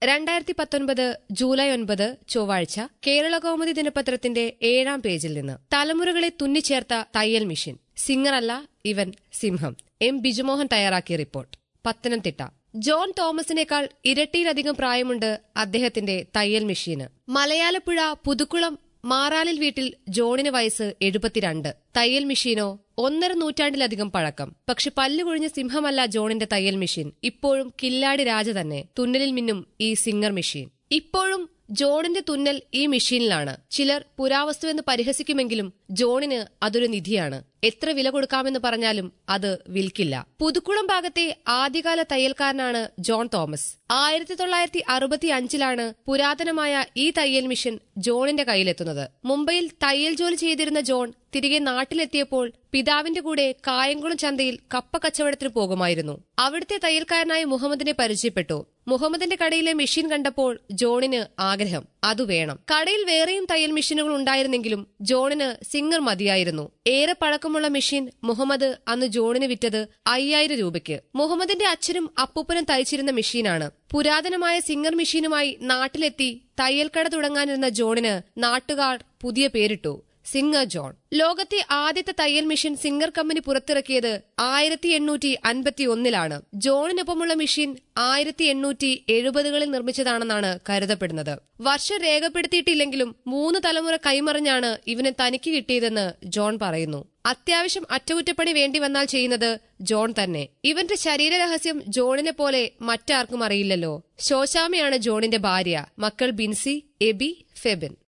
രണ്ടായിരത്തി പത്തൊൻപത് ജൂലൈ ഒൻപത് ചൊവ്വാഴ്ച കേരള കൗമുദി ദിനപത്രത്തിന്റെ ഏഴാം പേജിൽ നിന്ന് തലമുറകളെ തുന്നിച്ചേർത്ത തയ്യൽ മെഷീൻ സിംഗറല്ല ഇവൻ സിംഹം എം ബിജുമോഹൻ തയ്യാറാക്കിയ റിപ്പോർട്ട് പത്തനംതിട്ട ജോൺ തോമസിനേക്കാൾ ഇരട്ടിയിലധികം പ്രായമുണ്ട് അദ്ദേഹത്തിന്റെ തയ്യൽ മെഷീന് മലയാലപ്പുഴ പുതുക്കുളം മാറാലിൽ വീട്ടിൽ ജോണിന് വയസ്സ് എഴുപത്തിരണ്ട് തയ്യൽ മെഷീനോ ഒന്നര നൂറ്റാണ്ടിലധികം പഴക്കം പക്ഷെ പല്ലുകൊഴിഞ്ഞ സിംഹമല്ല ജോണിന്റെ തയ്യൽ മെഷീൻ ഇപ്പോഴും കില്ലാടി രാജ തന്നെ തുന്നലിൽ മിന്നും ഈ സിംഗർ മെഷീൻ ഇപ്പോഴും ജോണിന്റെ തുന്നൽ ഈ മെഷീനിലാണ് ചിലർ പുരാവസ്തുവെന്ന് പരിഹസിക്കുമെങ്കിലും ജോണിന് അതൊരു നിധിയാണ് എത്ര വില കൊടുക്കാമെന്ന് പറഞ്ഞാലും അത് വിൽക്കില്ല പുതുക്കുളം ഭാഗത്തെ ആദ്യകാല തയ്യൽക്കാരനാണ് ജോൺ തോമസ് ആയിരത്തി തൊള്ളായിരത്തി അറുപത്തി അഞ്ചിലാണ് പുരാതനമായ ഈ തയ്യൽ മിഷൻ ജോണിന്റെ കയ്യിലെത്തുന്നത് മുംബൈയിൽ തയ്യൽ ജോലി ചെയ്തിരുന്ന ജോൺ തിരികെ നാട്ടിലെത്തിയപ്പോൾ പിതാവിന്റെ കൂടെ കായംകുളം ചന്തയിൽ കപ്പ കച്ചവടത്തിന് പോകുമായിരുന്നു അവിടുത്തെ തയ്യൽക്കാരനായ മുഹമ്മദിനെ പരിചയപ്പെട്ടു മുഹമ്മദിന്റെ കടയിലെ മെഷീൻ കണ്ടപ്പോൾ ജോണിന് ആഗ്രഹം അത് വേണം കടയിൽ വേറെയും തയ്യൽ മെഷീനുകൾ ഉണ്ടായിരുന്നെങ്കിലും ജോണിന് സിംഗർ മതിയായിരുന്നു ഏറെ പഴക്കമുള്ള മെഷീൻ മുഹമ്മദ് അന്ന് ജോണിന് വിറ്റത് അയ്യായിരം രൂപയ്ക്ക് മുഹമ്മദിന്റെ അച്ഛനും അപ്പൂപ്പനും തയ്ച്ചിരുന്ന മെഷീനാണ് പുരാതനമായ സിംഗർ മെഷീനുമായി നാട്ടിലെത്തി തയ്യൽക്കട തുടങ്ങാനിരുന്ന ജോണിന് നാട്ടുകാർ പുതിയ പേരിട്ടു സിംഗർ ജോൺ ലോകത്തെ ആദ്യത്തെ തയ്യൽ മെഷീൻ സിംഗർ കമ്പനി പുറത്തിറക്കിയത് ആയിരത്തി എണ്ണൂറ്റി അൻപത്തി ഒന്നിലാണ് ജോണിനൊപ്പമുള്ള മെഷീൻ ആയിരത്തി എണ്ണൂറ്റി എഴുപതുകളിൽ നിർമ്മിച്ചതാണെന്നാണ് കരുതപ്പെടുന്നത് വർഷം രേഖപ്പെടുത്തിയിട്ടില്ലെങ്കിലും മൂന്ന് തലമുറ കൈമറിഞ്ഞാണ് ഇവന് തനിക്ക് കിട്ടിയതെന്ന് ജോൺ പറയുന്നു അത്യാവശ്യം അറ്റകുറ്റപ്പണി വേണ്ടി വന്നാൽ ചെയ്യുന്നത് ജോൺ തന്നെ ഇവന്റെ ശരീര രഹസ്യം ജോണിനെ പോലെ മറ്റാർക്കും അറിയില്ലല്ലോ ശോശാമയാണ് ജോണിന്റെ ഭാര്യ മക്കൾ ബിൻസി എബി ഫെബിൻ